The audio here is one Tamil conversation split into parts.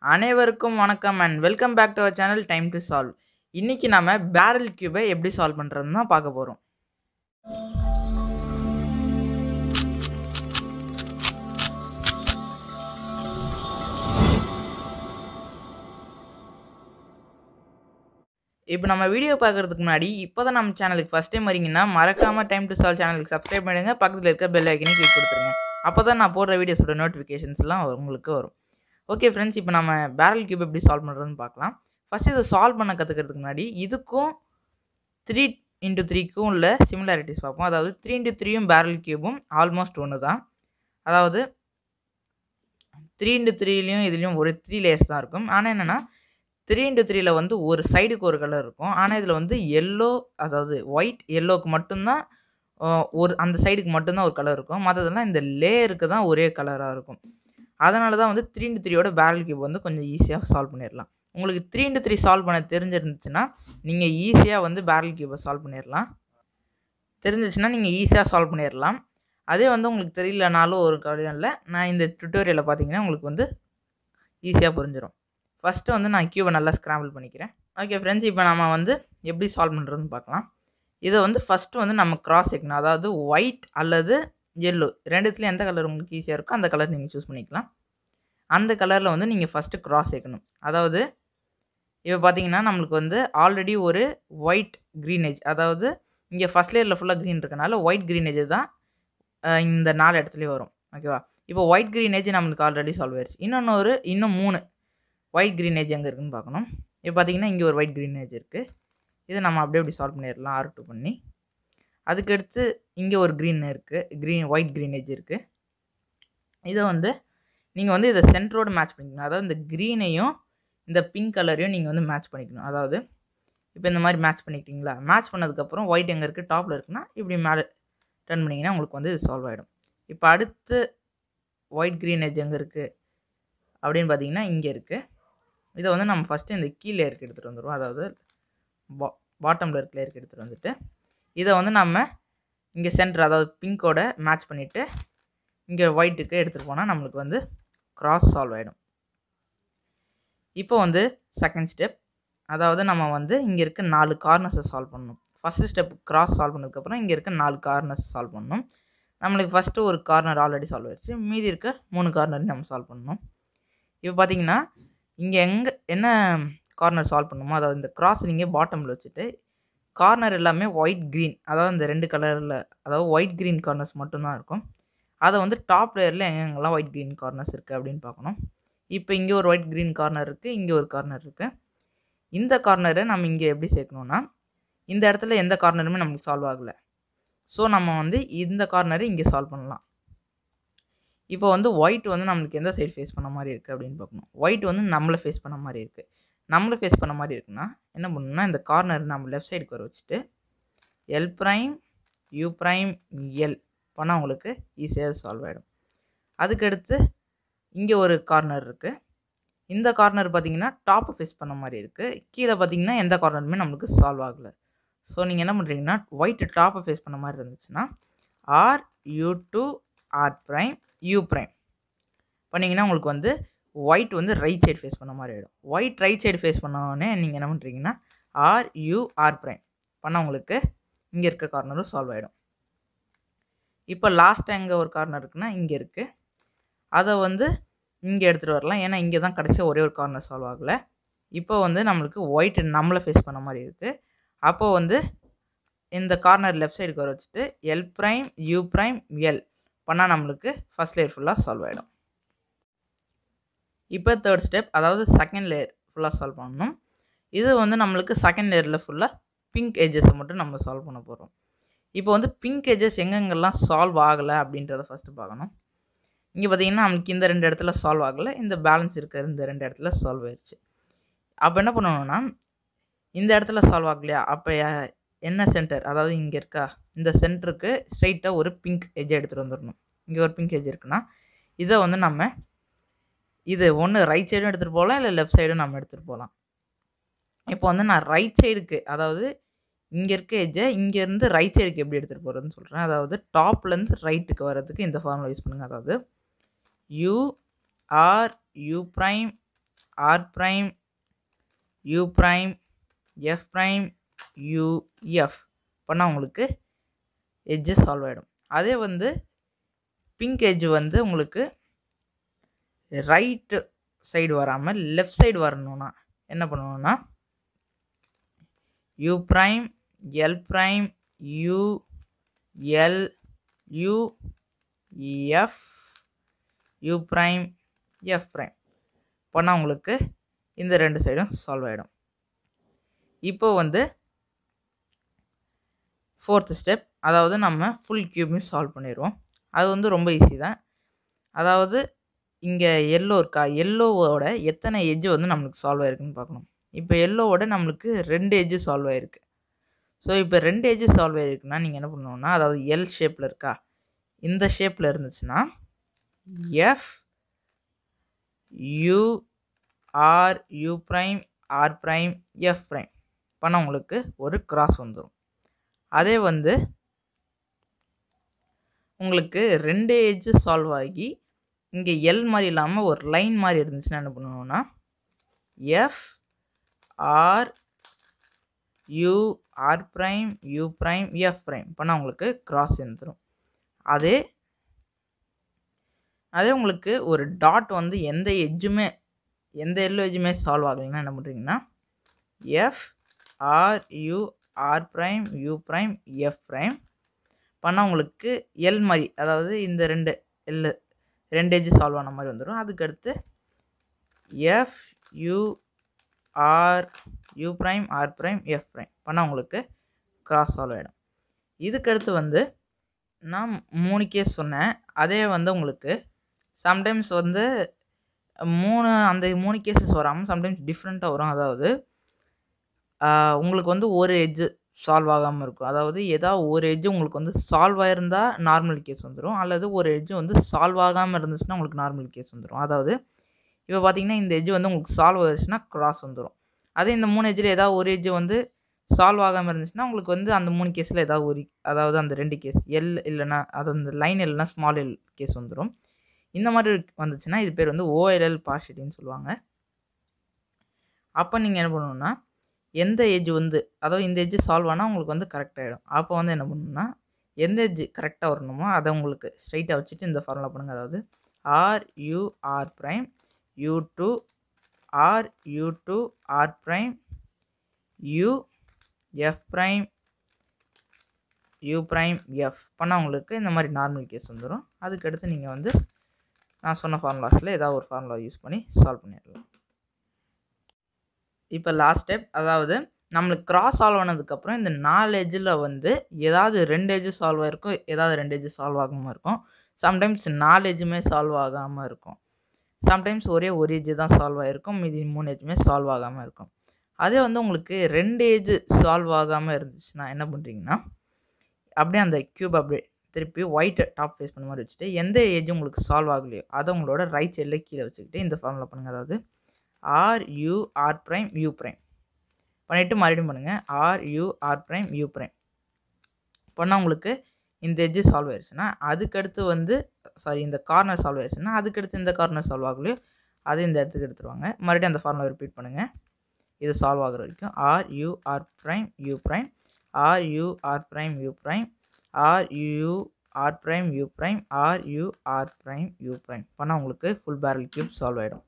அனைவருக்கும் வணக்கம் and welcome back to our channel time to solve இன்னைக்கு நாம பேரல் கியூபை எப்படி சால்வ் பண்ணுறதுன்னு தான் பார்க்க போகிறோம் இப்போ நம்ம வீடியோ பார்க்குறதுக்கு முன்னாடி இப்போ தான் நம்ம சேனலுக்கு ஃபஸ்ட் டைம் வரீங்கன்னா மறக்காமல் டைம் டு சால்வ் சேனலுக்கு சப்ஸ்கிரைப் பண்ணுங்கள் பக்கத்தில் இருக்க பெல் ஐக்கனே கிளிக் கொடுத்துருங்க அப்போ தான் நான் போடுற வீடியோஸோட நோட்டிஃபிகேஷன்ஸ்லாம் உங்களுக்கு வரும் ஓகே ஃப்ரெண்ட்ஸ் இப்போ நம்ம பேரல் கியூப் எப்படி சால்வ் பண்ணுறதுன்னு பார்க்கலாம் ஃபஸ்ட் இதை சால்வ் பண்ண கற்றுக்கிறதுக்கு முன்னாடி இதுக்கும் த்ரீ இன்ட்டு த்ரீக்கும் உள்ள சிமிலாரிட்டிஸ் பார்ப்போம் அதாவது த்ரீ இன்ட்டு த்ரீயும் பேரல் கியூபும் ஆல்மோஸ்ட் ஒன்று தான் அதாவது த்ரீ இன்ட்டு த்ரீலையும் இதுலேயும் ஒரு த்ரீ லேயர்ஸ் தான் இருக்கும் ஆனால் என்னென்னா த்ரீ இன்ட்டு த்ரீல வந்து ஒரு சைடுக்கு ஒரு கலர் இருக்கும் ஆனால் இதில் வந்து எல்லோ அதாவது ஒயிட் எல்லோக்கு மட்டும்தான் அஹ், ஒரு அந்த சைடுக்கு மட்டும்தான் ஒரு கலர் இருக்கும் மற்றதெல்லாம் இந்த லேயருக்கு தான் ஒரே கலராக இருக்கும் அதனால தான் வந்து த்ரீ இன்ட்டு த்ரீயோட பேரல் கியூப் வந்து கொஞ்சம் ஈஸியாக சால்வ் பண்ணிடலாம் உங்களுக்கு த்ரீ இன்ட்டு த்ரீ சால்வ் பண்ண தெரிஞ்சிருந்துச்சுன்னா நீங்கள் ஈஸியாக வந்து பேரல் கியூபை சால்வ் பண்ணிடலாம் தெரிஞ்சிச்சுன்னா நீங்கள் ஈஸியாக சால்வ் பண்ணிடலாம் அதே வந்து உங்களுக்கு தெரியலனாலும் ஒரு கவலையும் இல்லை நான் இந்த டுட்டோரியலை பார்த்தீங்கன்னா உங்களுக்கு வந்து ஈஸியாக புரிஞ்சிடும் ஃபஸ்ட்டு வந்து நான் கியூபை நல்லா ஸ்க்ராம்பிள் பண்ணிக்கிறேன் ஓகே ஃப்ரெண்ட்ஸ் இப்போ நம்ம வந்து எப்படி சால்வ் பண்ணுறதுன்னு பார்க்கலாம் இதை வந்து ஃபஸ்ட்டு வந்து நம்ம கிராஸ் சேர்க்கணும் அதாவது ஒயிட் அல்லது எல்லோ ரெண்டுத்துலேயும் எந்த கலர் உங்களுக்கு ஈஸியாக இருக்கோ அந்த கலர் நீங்கள் சூஸ் பண்ணிக்கலாம் அந்த கலரில் வந்து நீங்கள் ஃபஸ்ட்டு கிராஸ் சேர்க்கணும் அதாவது இப்போ பார்த்தீங்கன்னா நம்மளுக்கு வந்து ஆல்ரெடி ஒரு ஒயிட் க்ரீனேஜ் அதாவது இங்கே ஃபஸ்ட் லேயரில் ஃபுல்லாக க்ரீன் இருக்கனால ஒயிட் க்ரீனேஜ் தான் அஹ், இந்த நாலு இடத்துலையும் வரும் ஓகேவா இப்போ ஒயிட் க்ரீனேஜ் நம்மளுக்கு ஆல்ரெடி சால்வ் ஆயிடுச்சு இன்னொன்று ஒரு இன்னும் மூணு ஒயிட் க்ரீனேஜ் எங்கே இருக்குன்னு பார்க்கணும் இப்போ பார்த்தீங்கன்னா இங்கே ஒரு ஒயிட் க்ரீனேஜ் இருக்குது இதை நம்ம அப்படியே அப்படி சால்வ் பண்ணிடலாம் ஆர் டூ பண்ணி அதுக்கடுத்து இங்கே ஒரு க்ரீன் இருக்குது க்ரீன் ஒயிட் க்ரீனேஜ் இருக்குது இதை வந்து நீங்கள் வந்து இதை சென்டரோடு மேட்ச் பண்ணிக்கணும் அதாவது இந்த க்ரீனையும் இந்த பிங்க் கலரையும் நீங்கள் வந்து மேட்ச் பண்ணிக்கணும் அதாவது இப்போ இந்த மாதிரி மேட்ச் பண்ணிக்கிட்டீங்களா மேட்ச் பண்ணதுக்கப்புறம் ஒயிட் எங்கே இருக்குது டாப்பில் இருக்குன்னா இப்படி மேலே டர்ன் பண்ணிங்கன்னா உங்களுக்கு வந்து இது சால்வ் ஆகிடும் இப்போ அடுத்து ஒயிட் க்ரீனேஜ் எங்கே இருக்குது அப்படின்னு பார்த்தீங்கன்னா இங்கே இருக்குது இதை வந்து நம்ம ஃபஸ்ட்டு இந்த கீழ் லேயருக்கு எடுத்துகிட்டு வந்துடுவோம் அதாவது பா பாட்டமில் இருக்க லேயருக்கு எடுத்துகிட்டு வந்துட்டு இதை வந்து நம்ம இங்கே சென்டர் அதாவது பிங்கோட மேட்ச் பண்ணிவிட்டு இங்கே ஒயிட்டுக்கு எடுத்துகிட்டு போனால் நம்மளுக்கு வந்து கிராஸ் சால்வ் ஆகிடும் இப்போ வந்து செகண்ட் ஸ்டெப் அதாவது நம்ம வந்து இங்கே இருக்க நாலு கார்னர்ஸை சால்வ் பண்ணணும் ஃபஸ்ட்டு ஸ்டெப் கிராஸ் சால்வ் பண்ணதுக்கப்புறம் இங்கே இருக்க நாலு கார்னர்ஸ் சால்வ் பண்ணணும் நம்மளுக்கு ஃபஸ்ட்டு ஒரு கார்னர் ஆல்ரெடி சால்வ் ஆயிடுச்சு மீதி இருக்க மூணு கார்னரையும் நம்ம சால்வ் பண்ணணும் இப்போ பார்த்தீங்கன்னா இங்கே எங்கே என்ன கார்னர் சால்வ் பண்ணணுமோ அதாவது இந்த கிராஸ் நீங்கள் பாட்டமில் வச்சுட்டு கார்னர் எல்லாமே ஒயிட் க்ரீன் அதாவது இந்த ரெண்டு கலரில் அதாவது ஒயிட் க்ரீன் கார்னர்ஸ் மட்டும்தான் இருக்கும் அதை வந்து டாப் லேயரில் எங்கெங்கெல்லாம் ஒயிட் க்ரீன் கார்னர்ஸ் இருக்குது அப்படின்னு பார்க்கணும் இப்போ இங்கே ஒரு ஒயிட் க்ரீன் கார்னர் இருக்குது இங்கே ஒரு கார்னர் இருக்குது இந்த கார்னரை நம்ம இங்கே எப்படி சேர்க்கணுன்னா இந்த இடத்துல எந்த கார்னருமே நமக்கு சால்வ் ஆகலை ஸோ நம்ம வந்து இந்த கார்னரை இங்கே சால்வ் பண்ணலாம் இப்போ வந்து ஒயிட் வந்து நம்மளுக்கு எந்த சைடு ஃபேஸ் பண்ண மாதிரி இருக்குது அப்படின்னு பார்க்கணும் ஒயிட் வந்து நம்மளை ஃபேஸ் பண்ண மாதிரி இருக்குது நம்மளை ஃபேஸ் பண்ண மாதிரி இருக்குன்னா என்ன பண்ணணும்னா இந்த கார்னர் நம்ம லெஃப்ட் சைடுக்கு வர வச்சுட்டு L prime U prime L பண்ணால் உங்களுக்கு ஈஸியாக சால்வ் ஆகிடும் அதுக்கடுத்து இங்கே ஒரு கார்னர் இருக்குது இந்த கார்னர் பார்த்தீங்கன்னா டாப்பை ஃபேஸ் பண்ண மாதிரி இருக்குது கீழே பார்த்தீங்கன்னா எந்த கார்னருமே நம்மளுக்கு சால்வ் ஆகலை ஸோ நீங்கள் என்ன பண்ணுறீங்கன்னா ஒயிட் டாப்பை ஃபேஸ் பண்ண மாதிரி இருந்துச்சுன்னா R U two R prime U prime பண்ணிங்கன்னா உங்களுக்கு வந்து ஒயிட் வந்து ரைட் சைடு ஃபேஸ் பண்ண மாதிரி ஆகிடும் ஒயிட் ரைட் சைடு ஃபேஸ் பண்ணோடனே நீங்கள் என்ன பண்ணுறீங்கன்னா ஆர் யூ ஆர் ப்ரைம் பண்ணால் உங்களுக்கு இங்கே இருக்க கார்னரும் சால்வ் ஆகிடும் இப்போ லாஸ்ட்டாக எங்கே ஒரு கார்னர் இருக்குன்னா இங்கே இருக்குது அதை வந்து இங்கே எடுத்துகிட்டு வரலாம் ஏன்னா இங்கே தான் கடைசியாக ஒரே ஒரு கார்னர் சால்வ் ஆகலை இப்போ வந்து நம்மளுக்கு ஒயிட் நம்மளை ஃபேஸ் பண்ண மாதிரி இருக்குது அப்போ வந்து இந்த கார்னர் லெஃப்ட் சைடுக்கு வர வச்சுட்டு L prime U prime L பண்ணால் நம்மளுக்கு ஃபஸ்ட் லேயர் ஃபுல்லாக சால்வ் ஆகிடும் இப்போ தேர்ட் ஸ்டெப் அதாவது செகண்ட் லேயர் ஃபுல்லாக சால்வ் பண்ணணும் இது வந்து நம்மளுக்கு செகண்ட் லேயரில் ஃபுல்லாக பிங்க் எஜஸை மட்டும் நம்ம சால்வ் பண்ண போகிறோம் இப்போ வந்து பிங்க் எஜஸ் எங்கெங்கெல்லாம் சால்வ் ஆகலை அப்படின்றத ஃபஸ்ட்டு பார்க்கணும் இங்கே பார்த்தீங்கன்னா நமக்கு இந்த ரெண்டு இடத்துல சால்வ் ஆகலை இந்த பேலன்ஸ் இருக்கிற இந்த ரெண்டு இடத்துல சால்வ் ஆயிடுச்சு அப்போ என்ன பண்ணணும்னா இந்த இடத்துல சால்வ் ஆகலையா அப்போ என்ன சென்டர் அதாவது இங்கே இருக்கா இந்த சென்டருக்கு ஸ்ட்ரைட்டாக ஒரு பிங்க் எஜ் எடுத்துகிட்டு வந்துடணும் இங்கே ஒரு பிங்க் எஜ் இருக்குன்னா இதை வந்து நம்ம இது ஒன்று ரைட் சைடும் எடுத்துகிட்டு போகலாம் இல்லை லெஃப்ட் சைடும் நம்ம எடுத்துகிட்டு போகலாம் இப்போ வந்து நான் ரைட் சைடுக்கு அதாவது இங்கே இருக்க எஜ்ஜை இங்கேருந்து ரைட் சைடுக்கு எப்படி எடுத்துகிட்டு போகிறதுன்னு சொல்கிறேன் அதாவது டாப்லேருந்து ரைட்டுக்கு வர்றதுக்கு இந்த ஃபார்முலா யூஸ் பண்ணுங்கள் அதாவது U R U prime R prime U prime F prime U F பண்ணால் உங்களுக்கு எட்ஜு சால்வ் ஆகிடும் அதே வந்து பிங்க் எட்ஜ் வந்து உங்களுக்கு ரைட்டு சைடு வராமல் லெஃப்ட் சைடு வரணும்னா என்ன பண்ணணும்னா U prime L prime U L U F U prime F prime பண்ணால் உங்களுக்கு இந்த ரெண்டு சைடும் சால்வ் ஆகிடும் இப்போ வந்து ஃபோர்த்து ஸ்டெப் அதாவது நம்ம ஃபுல் க்யூபையும் சால்வ் பண்ணிடுவோம் அது வந்து ரொம்ப ஈஸி தான் அதாவது இங்கே எல்லோ இருக்கா எல்லோவோட எத்தனை எட்ஜு வந்து நம்மளுக்கு சால்வ் ஆயிருக்குன்னு பார்க்கணும் இப்போ எல்லோவோட நம்மளுக்கு ரெண்டு எட்ஜு சால்வ் ஆயிருக்கு ஸோ இப்போ ரெண்டு எட்ஜு சால்வ் ஆயிருக்குன்னா நீங்கள் என்ன பண்ணணும்னா அதாவது எல் ஷேப்பில் இருக்கா இந்த ஷேப்பில் இருந்துச்சுன்னா F U R U prime R prime F prime பண்ணால் உங்களுக்கு ஒரு கிராஸ் வந்துடும் அதே வந்து உங்களுக்கு ரெண்டு எட்ஜு சால்வ் ஆகி இங்கே எல் மாதிரி இல்லாமல் ஒரு லைன் மாதிரி இருந்துச்சுன்னா என்ன பண்ணணும்னா F R U R prime U prime F prime பண்ணால் உங்களுக்கு கிராஸ் இருந்துடும் அதே அதே உங்களுக்கு ஒரு டாட் வந்து எந்த எட்ஜுமே எந்த எல்லோ எட்ஜுமே சால்வ் ஆகலைன்னா என்ன பண்ணுறீங்கன்னா F R U R prime U prime F prime பண்ணால் உங்களுக்கு எல் மாதிரி அதாவது இந்த ரெண்டு எல் ரெண்டு எஜ்ஜு சால்வ் ஆன மாதிரி வந்துடும் அதுக்கடுத்து F U R U prime R prime F prime பண்ணால் உங்களுக்கு கிராஸ் சால்வ் ஆகிடும் இதுக்கடுத்து வந்து நான் மூணு கேஸ் சொன்னேன் அதே வந்து உங்களுக்கு சம்டைம்ஸ் வந்து மூணு அந்த மூணு கேசஸ் வராமல் சம்டைம்ஸ் டிஃப்ரெண்ட்டாக வரும் அதாவது உங்களுக்கு வந்து ஒரு எட்ஜு சால்வ் ஆகாமல் இருக்கும் அதாவது ஏதாவது ஒரு எட்ஜு உங்களுக்கு வந்து சால்வ் ஆகிருந்தால் நார்மல் கேஸ் வந்துடும் அல்லது ஒரு எட்ஜு வந்து சால்வ் ஆகாமல் இருந்துச்சுன்னா உங்களுக்கு நார்மல் கேஸ் வந்துடும் அதாவது இப்போ பார்த்தீங்கன்னா இந்த எட்ஜு வந்து உங்களுக்கு சால்வ் ஆகிடுச்சுன்னா கிராஸ் வந்துடும் அதே இந்த மூணு எட்ஜில் ஏதாவது ஒரு எட்ஜு வந்து சால்வ் ஆகாமல் இருந்துச்சுன்னா உங்களுக்கு வந்து அந்த மூணு கேஸில் ஏதாவது ஒரு அதாவது அந்த ரெண்டு கேஸ் எல் இல்லைன்னா அது அந்த லைன் இல்லைன்னா ஸ்மால் எல் கேஸ் வந்துடும் இந்த மாதிரி வந்துச்சுன்னா இது பேர் வந்து ஓஎல்எல் பார்ஷிட்டின்னு சொல்லுவாங்க அப்போ நீங்கள் என்ன பண்ணணும்னா எந்த ஏஜ் வந்து அதாவது இந்த ஏஜ் சால்வ் ஆனால் உங்களுக்கு வந்து கரெக்ட் ஆகிடும் அப்போ வந்து என்ன பண்ணணும்னா எந்த ஏஜ் கரெக்டாக வரணுமோ அதை உங்களுக்கு ஸ்ட்ரைட்டாக வச்சுட்டு இந்த ஃபார்முலா பண்ணுங்கள் அதாவது R U R prime U two R U two R prime U F prime U prime F பண்ணால் உங்களுக்கு இந்த மாதிரி நார்மல் கேஸ் வந்துடும் அதுக்கடுத்து நீங்கள் வந்து நான் சொன்ன ஃபார்முலாஸில் ஏதாவது ஒரு ஃபார்முலா யூஸ் பண்ணி சால்வ் பண்ணிடலாம் இப்போ லாஸ்ட் ஸ்டெப் அதாவது நம்மளுக்கு கிராஸ் சால்வ் ஆனதுக்கப்புறம் இந்த நாலு எஜ்ஜில் வந்து ஏதாவது ரெண்டு எஜ்ஜு சால்வ் ஆகிருக்கும் ஏதாவது ரெண்டு எஜ்ஜு சால்வ் ஆகாமல் இருக்கும் சம்டைம்ஸ் நாலு எஜ்ஜுமே சால்வ் ஆகாமல் இருக்கும் சம்டைம்ஸ் ஒரே ஒரு எஜ்ஜு தான் சால்வ் ஆகிருக்கும் மீதி மூணு எஜ்ஜுமே சால்வ் ஆகாமல் இருக்கும் அதே வந்து உங்களுக்கு ரெண்டு ஏஜ் சால்வ் ஆகாமல் இருந்துச்சுன்னா என்ன பண்ணுறீங்கன்னா அப்படியே அந்த க்யூப் அப்படியே திருப்பி ஒயிட்டை டாப் ஃபேஸ் பண்ண மாதிரி வச்சுட்டு எந்த ஏஜ் உங்களுக்கு சால்வ் ஆகலையோ அதை உங்களோட ரைட் சைடில் கீழே வச்சுக்கிட்டு இந்த ஃபார்முலா பண்ணுங்கள் அதாவது R U R prime U prime பண்ணிவிட்டு மறுபடியும் பண்ணுங்கள் R U R prime U prime பண்ணால் உங்களுக்கு இந்த எஜ்ஜு சால்வ் ஆயிடுச்சுன்னா அதுக்கடுத்து வந்து சாரி இந்த கார்னர் சால்வ் ஆயிடுச்சுன்னா அதுக்கடுத்து இந்த கார்னர் சால்வ் ஆகலையோ அது இந்த இடத்துக்கு எடுத்துருவாங்க மறுபடியும் அந்த ஃபார்முலா ரிப்பீட் பண்ணுங்கள் இது சால்வ் ஆகுற வரைக்கும் R U R prime U prime R U R prime U prime R U R prime U prime R U R prime U prime பண்ணால் உங்களுக்கு ஃபுல் பேரல் கியூப் சால்வ் ஆகிடும்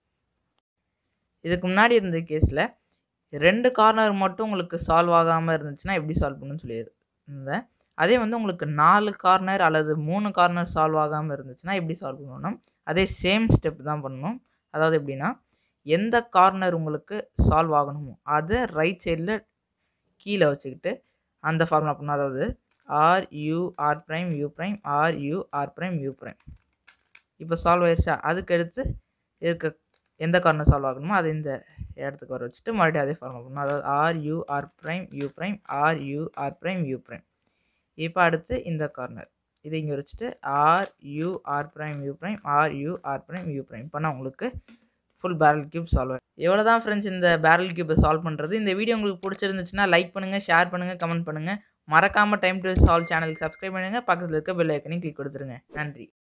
இதுக்கு முன்னாடி இருந்த கேஸில் ரெண்டு கார்னர் மட்டும் உங்களுக்கு சால்வ் ஆகாமல் இருந்துச்சுன்னா எப்படி சால்வ் பண்ணணும்னு சொல்லியிருந்தேன் அதே வந்து உங்களுக்கு நாலு கார்னர் அல்லது மூணு கார்னர் சால்வ் ஆகாமல் இருந்துச்சுன்னா எப்படி சால்வ் பண்ணணும்னா அதே சேம் ஸ்டெப் தான் பண்ணணும் அதாவது எப்படின்னா எந்த கார்னர் உங்களுக்கு சால்வ் ஆகணுமோ அதை ரைட் சைடில் கீழே வச்சுக்கிட்டு அந்த ஃபார்முலா பண்ணணும் அதாவது R U R prime U prime R U R prime U prime இப்போ சால்வ் ஆயிடுச்சா அதுக்கடுத்து இருக்க எந்த கார்னர் சால்வ் ஆகணுமோ அதை இந்த இடத்துக்கு வர வச்சுட்டு மறுபடியும் அதே ஃபார்முலா பண்ணணும் அதாவது R U R prime U prime R U R prime U prime இப்போ அடுத்து இந்த கார்னர் இதை இங்கே வச்சுட்டு R U R prime U prime R U R prime U prime பண்ணால் உங்களுக்கு ஃபுல் பேரல் கியூப் சால்வ் ஆகும் எவ்வளோ தான் ஃப்ரெண்ட்ஸ் இந்த பேரல் கியூப்பை சால்வ் பண்ணுறது இந்த வீடியோ உங்களுக்கு பிடிச்சிருந்துச்சுன்னா லைக் பண்ணுங்கள் ஷேர் பண்ணுங்கள் கமெண்ட் பண்ணுங்கள் மறக்காமல் டைம் டு சால்வ் சேனலுக்கு சப்ஸ்கிரைப் பண்ணுங்கள் பக்கத்தில் இருக்க பெல் ஐக்கனையும் கிளிக் கொடுத்துருங்க நன்றி